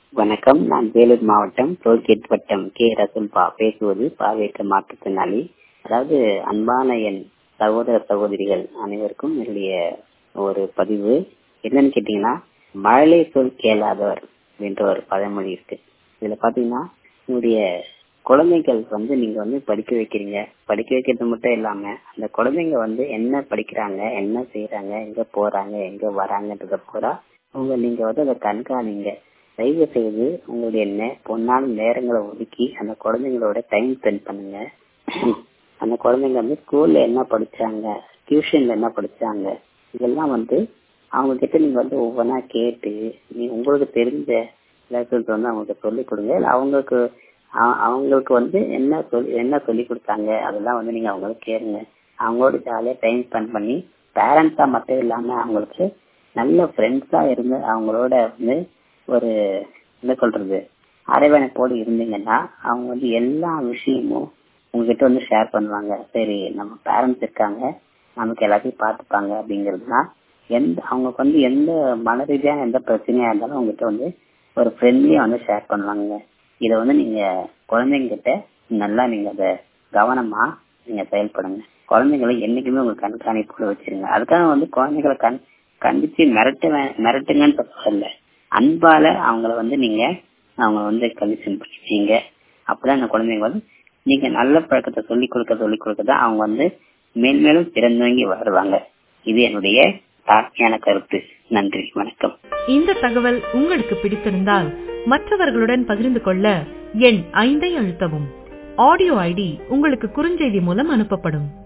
வணக்கம் நான் வேலூர் மாவட்டம் டோல்கேட் வட்டம் கே ரசுல்பா பேசுவது பார்வையற்ற மாற்றுத்திறனாளி அதாவது அன்பான என் சகோதர சகோதரிகள் அனைவருக்கும் என்னுடைய ஒரு பதிவு என்னன்னு கேட்டீங்கன்னா மழலை சொல் கேளாதவர் என்ற ஒரு பழமொழி இருக்கு இதுல பாத்தீங்கன்னா உங்களுடைய குழந்தைகள் வந்து நீங்க வந்து படிக்க வைக்கிறீங்க படிக்க வைக்கிறது மட்டும் இல்லாம அந்த குழந்தைங்க வந்து என்ன படிக்கிறாங்க என்ன செய்யறாங்க எங்க போறாங்க எங்க வராங்கன்றத பூரா உங்க நீங்க வந்து அதை கண்காணிங்க தயவு செய்து உங்களுடைய நே- பொன்னான நேரங்களை ஒதுக்கி அந்த குழந்தைங்களோட டைம் ஸ்பெண்ட் பண்ணுங்க அந்த குழந்தைங்க வந்து ஸ்கூல்ல என்ன படிச்சாங்க டியூஷன்ல என்ன படிச்சாங்க இதெல்லாம் வந்து அவங்க கிட்ட நீங்க வந்து ஒவ்வொன்றா கேட்டு நீ உங்களுக்கு தெரிஞ்ச லெசன்ஸ் வந்து அவங்களுக்கு சொல்லிக் கொடுங்க இல்ல அவங்களுக்கு அ- அவங்களுக்கு வந்து என்ன சொல்லி என்ன சொல்லி கொடுத்தாங்க அதெல்லாம் வந்து நீங்க அவங்களுக்கு கேளுங்க அவங்களோட ஜாலியா டைம் ஸ்பெண்ட் பண்ணி பேரண்ட்ஸா மட்டும் இல்லாம அவங்களுக்கு நல்ல ஃப்ரெண்ட்ஸா இருந்து அவங்களோட வந்து ஒரு என்ன சொல்றது அரவணைப்போடு இருந்தீங்கன்னா அவங்க வந்து எல்லா விஷயமும் உங்ககிட்ட வந்து ஷேர் பண்ணுவாங்க சரி நம்ம பேரண்ட்ஸ் இருக்காங்க நமக்கு எல்லாத்தையும் பார்த்துப்பாங்க அப்படிங்கிறதுனா எந்த அவங்களுக்கு வந்து எந்த மன ரீதியான எந்த பிரச்சனையா இருந்தாலும் உங்ககிட்ட வந்து ஒரு ஃப்ரெண்ட்லியா வந்து ஷேர் பண்ணுவாங்க இதை வந்து நீங்க குழந்தைங்க கிட்ட நல்லா நீங்க அதை கவனமா நீங்க செயல்படுங்க குழந்தைங்களை என்னைக்குமே உங்க கண்காணிப்போட வச்சிருங்க அதுக்காக வந்து குழந்தைகளை கண் கண்டிச்சு மிரட்ட வே- மிரட்டுங்கன்னு சொல்லல அன்பால அவங்கள வந்து நீங்க அவங்க வந்து கண்டிஷன் பண்ணிச்சீங்க அப்பதான் அந்த குழந்தைங்க வந்து நீங்க நல்ல பழக்கத்தை சொல்லி கொடுக்க சொல்லி கொடுக்க தான் அவங்க வந்து மேன்மேலும் திறந்தோங்கி வருவாங்க இது என்னுடைய தாழ்மையான கருத்து நன்றி வணக்கம் இந்த தகவல் உங்களுக்கு பிடித்திருந்தால் மற்றவர்களுடன் பகிர்ந்து கொள்ள எண் ஐந்தை அழுத்தவும் ஆடியோ ஐடி உங்களுக்கு குறுஞ்செய்தி மூலம் அனுப்பப்படும்